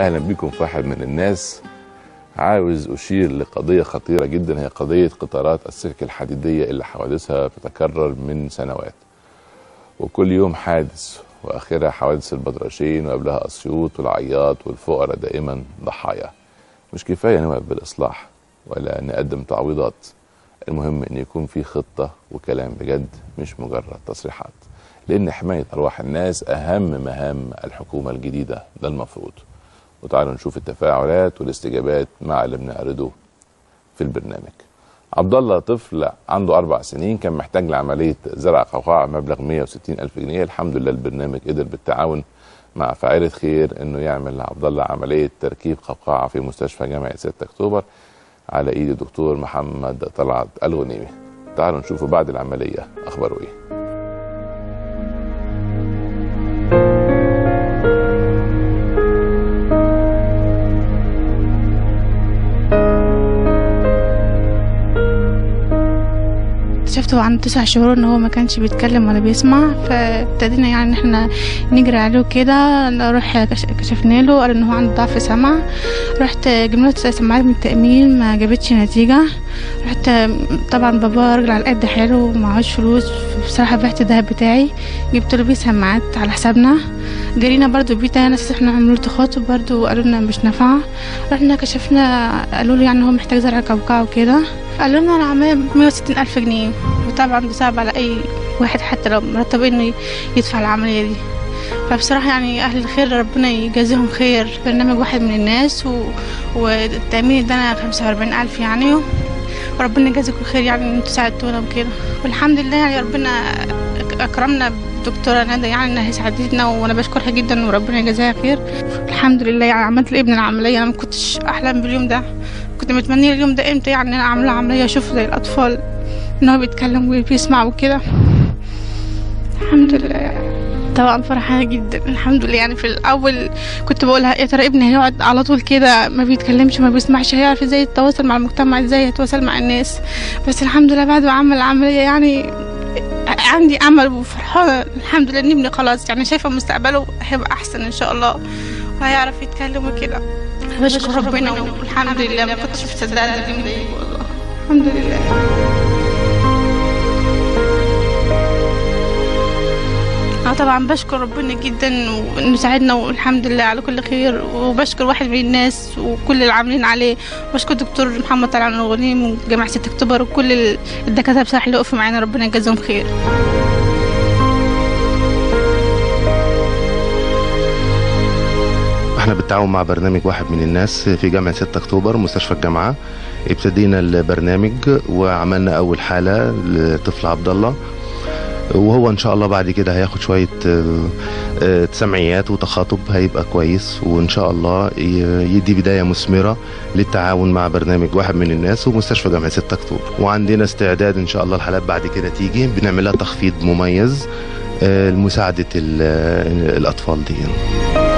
اهلا بكم في واحد من الناس عاوز اشير لقضيه خطيره جدا هي قضيه قطارات السكك الحديديه اللي حوادثها بتتكرر من سنوات وكل يوم حادث واخرها حوادث البدرشين وقبلها اسيوط والعياط والفقراء دائما ضحايا مش كفايه نوقف بالاصلاح ولا نقدم تعويضات المهم ان يكون في خطه وكلام بجد مش مجرد تصريحات لان حمايه ارواح الناس اهم مهام الحكومه الجديده ده المفروض وتعالوا نشوف التفاعلات والاستجابات مع اللي بنعرضه في البرنامج عبد الله طفل عنده اربع سنين كان محتاج لعمليه زرع قوقعه مبلغ 160 الف جنيه الحمد لله البرنامج قدر بالتعاون مع فاعله خير انه يعمل لعبد الله عمليه تركيب قوقعه في مستشفى جامعه 6 اكتوبر على ايد الدكتور محمد طلعت الغنيمي تعالوا نشوفوا بعد العمليه اخباره ايه اكتشفت هو عنده تسع شهور ان هو ما كانش بيتكلم ولا بيسمع فابتدينا يعني ان احنا نجري عليه كده نروح كش- كشفنا له قال ان هو عنده ضعف سمع رحت جبنا له سماعات من التأمين ما جابتش نتيجة رحت طبعا بابا راجل على قد حاله ومعهوش فلوس بصراحة بعت الدهب بتاعي جبت له بيه سماعات على حسابنا جرينا برضو بيه تاني اساس احنا عملوا له تخاطب برضو قالوا لنا مش نافعة رحنا كشفنا قالوا له يعني هو محتاج زرع كوكعه وكده قالوا لنا العملية ب 160 ألف جنيه وطبعا ده صعب على أي واحد حتى لو مرتب إنه يدفع العملية دي فبصراحة يعني أهل الخير ربنا يجازيهم خير برنامج واحد من الناس و... والتأمين ادانا خمسة وأربعين ألف يعني وربنا يجازيكم خير يعني إن انتوا ساعدتونا وكده والحمد لله يعني ربنا أكرمنا بدكتورة ندى يعني إنها ساعدتنا وأنا بشكرها جدا وربنا يجازيها خير الحمد لله يعني عملت لابني العملية أنا ما كنتش أحلم باليوم ده كنت متمنية اليوم ده امتى يعني إن أنا أعمل له عملية أشوف زي الأطفال إن هو بيتكلم وبيسمع وكده الحمد لله يعني. طبعا فرحانة جدا الحمد لله يعني في الأول كنت بقولها يا ترى ابني هيقعد على طول كده ما بيتكلمش ما بيسمعش هيعرف ازاي يتواصل مع المجتمع ازاي يتواصل مع الناس بس الحمد لله بعد ما عمل العملية يعني عندي أمل وفرحانة الحمد لله إن ابني خلاص يعني شايفة مستقبله هيبقى أحسن إن شاء الله وهيعرف يتكلم وكده بشكر ربنا والحمد لله ما كنتش مصدقة إن اليوم ده يجي والله الحمد لله اه طبعا بشكر ربنا جدا وانه ساعدنا والحمد لله على كل خير وبشكر واحد من الناس وكل اللي عاملين عليه بشكر دكتور محمد طلعت الغنيم وجامعة 6 اكتوبر وكل الدكاترة بصراحة اللي وقفوا معانا ربنا يجازيهم خير احنا بالتعاون مع برنامج واحد من الناس في جامعة 6 اكتوبر مستشفى الجامعة ابتدينا البرنامج وعملنا اول حالة لطفل عبد الله وهو ان شاء الله بعد كده هياخد شوية آه، آه، سمعيات وتخاطب هيبقى كويس وان شاء الله ي- يدي بداية مثمرة للتعاون مع برنامج واحد من الناس ومستشفى جامعة 6 اكتوبر وعندنا استعداد ان شاء الله الحالات بعد كده تيجي بنعمل لها تخفيض مميز آه، لمساعدة ال- الاطفال دي